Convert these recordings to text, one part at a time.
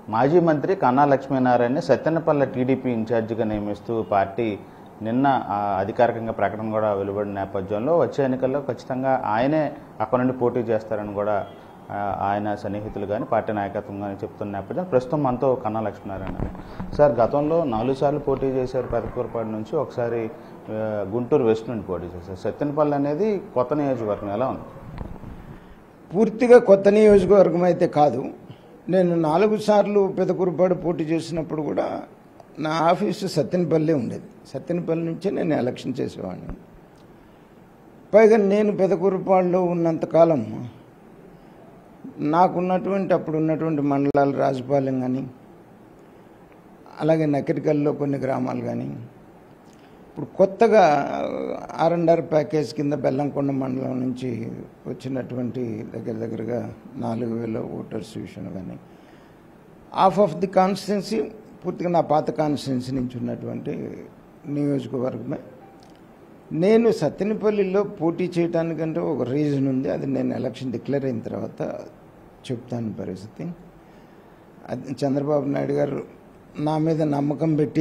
మాజీ మంత్రి కన్నా లక్ష్మీనారాయణ సత్యనపల్లి టీడీపీ ఇన్ఛార్జిగా నియమిస్తూ పార్టీ నిన్న ఆ, అధికారికంగా ప్రకటన కూడా వెలువడిన నేపథ్యంలో వచ్చే ఎన్నికల్లో ఖచ్చితంగా ఆయనే అక్కడ నుండి పోటీ చేస్తారని కూడా ఆ, ఆయన సన్నిహితులు కానీ పార్టీ నాయకత్వం కానీ చెప్తున్న నేపథ్యం ప్రస్తుతం మనతో కన్నా లక్ష్మీనారాయణ గారు. సార్ గతంలో నాలుగు సార్లు పోటీ చేశారు పెదకూరపాడు నుంచి ఒకసారి ఆ, గుంటూరు వెస్ట్ నుండి పోటీ చేశారు సత్యనపల్లి అనేది కొత్త నియోజకవర్గం ఎలా ఉంది పూర్తిగా కొత్త నియోజకవర్గం అయితే కాదు నేను నాలుగు సార్లు పెదకూరుపాడు పోటీ చేసినప్పుడు కూడా నా ఆఫీసు సత్యనపల్లి ఉండేది సత్యనపల్లి నుంచే నేను ఎలక్షన్ చేసేవాడిని పైగా నేను పెదకూరుపాడులో ఉన్నంతకాలం నాకున్నటువంటి అప్పుడు ఉన్నటువంటి మండలాలు రాజపాలెం కానీ అలాగే నకిరికల్లో కొన్ని గ్రామాలు కానీ ఇప్పుడు కొత్తగా ఆర్ అండ్ ఆర్ ప్యాకేజ్ కింద బెల్లంకొండ మండలం నుంచి వచ్చినటువంటి దగ్గర దగ్గరగా నాలుగు వేల ఓటర్స్ విషయం కానీ హాఫ్ ఆఫ్ ది కాన్స్టిట్యున్సీ పూర్తిగా నా పాత కాన్స్టిట్యున్సీ నుంచి ఉన్నటువంటి నియోజకవర్గమే నేను సత్తెనపల్లిలో పోటీ చేయడానికంటే ఒక రీజన్ ఉంది అది నేను ఎలక్షన్ డిక్లేర్ అయిన తర్వాత చెప్తాను పరిస్థితి అది చంద్రబాబు నాయుడు గారు నా మీద నమ్మకం పెట్టి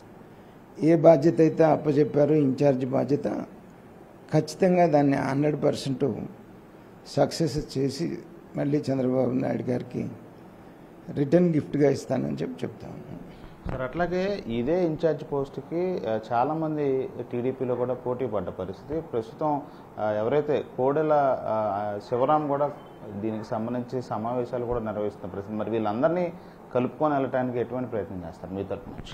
ఏ బాధ్యత అయితే అప్పచెప్పారో ఇన్ఛార్జ్ బాధ్యత ఖచ్చితంగా దాన్ని హండ్రెడ్ పర్సెంట్ సక్సెస్ చేసి మళ్ళీ చంద్రబాబు నాయుడు గారికి రిటర్న్ గిఫ్ట్గా ఇస్తానని చెప్పి చెప్తా ఉన్నాను సార్ అట్లాగే ఇదే ఇన్ఛార్జ్ పోస్ట్కి ఆ, చాలా మంది టీడీపీలో కూడా పోటీ పడ్డ పరిస్థితి ప్రస్తుతం ఆ, ఎవరైతే కోడెల ఆ, శివరాం కూడా దీనికి సంబంధించి సమావేశాలు కూడా నిర్వహిస్తున్న పరిస్థితి మరి వీళ్ళందరినీ కలుపుకొని వెళ్ళడానికి ఎటువంటి ప్రయత్నం చేస్తారు మీ తరపు నుంచి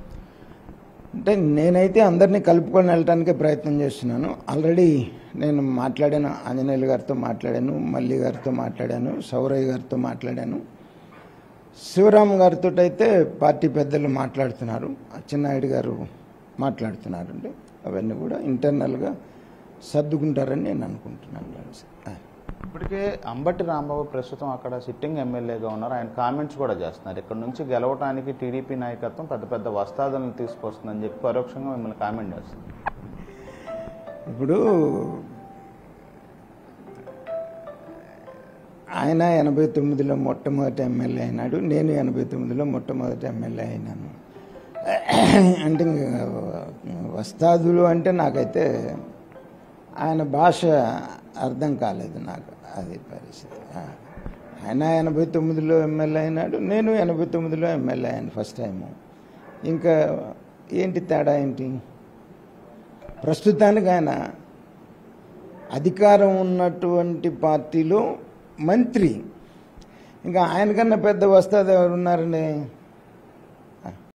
అంటే నేనైతే అందరినీ కలుపుకొని వెళ్ళటానికే ప్రయత్నం చేస్తున్నాను ఆల్రెడీ నేను మాట్లాడాను ఆంజనేయులు గారితో మాట్లాడాను మల్లి గారితో మాట్లాడాను సౌరయ్య గారితో మాట్లాడాను శివరాం గారితో అయితే పార్టీ పెద్దలు మాట్లాడుతున్నారు అచ్చెన్నాయుడు గారు మాట్లాడుతున్నారు అండి అవన్నీ కూడా ఇంటర్నల్గా సర్దుకుంటారని నేను అనుకుంటున్నాను ఇప్పటికే అంబటి రాంబాబు ప్రస్తుతం అక్కడ సిట్టింగ్ ఎమ్మెల్యేగా ఉన్నారు ఆయన కామెంట్స్ కూడా చేస్తున్నారు ఇక్కడ నుంచి గెలవడానికి టీడీపీ నాయకత్వం పెద్ద పెద్ద వస్తాదులను తీసుకొస్తుందని చెప్పి పరోక్షంగా మిమ్మల్ని కామెంట్ చేస్తుంది ఇప్పుడు ఆయన ఎనభై తొమ్మిదిలో మొట్టమొదటి ఎమ్మెల్యే అయినాడు నేను ఎనభై తొమ్మిదిలో మొట్టమొదటి ఎమ్మెల్యే అయినాను అంటే ఇంక వస్తాదులు అంటే నాకైతే ఆయన భాష అర్థం కాలేదు నాకు అది పరిస్థితి ఆ. ఆయన ఎనభై తొమ్మిదిలో ఎమ్మెల్యే అయినాడు నేను ఎనభై తొమ్మిదిలో ఎమ్మెల్యే అయ్యాను ఫస్ట్ టైము ఇంకా ఏంటి తేడా ఏంటి ప్రస్తుతానికి ఆయన అధికారం ఉన్నటువంటి పార్టీలో మంత్రి ఇంకా ఆయనకన్నా పెద్ద వస్తుంది ఎవరున్నారండి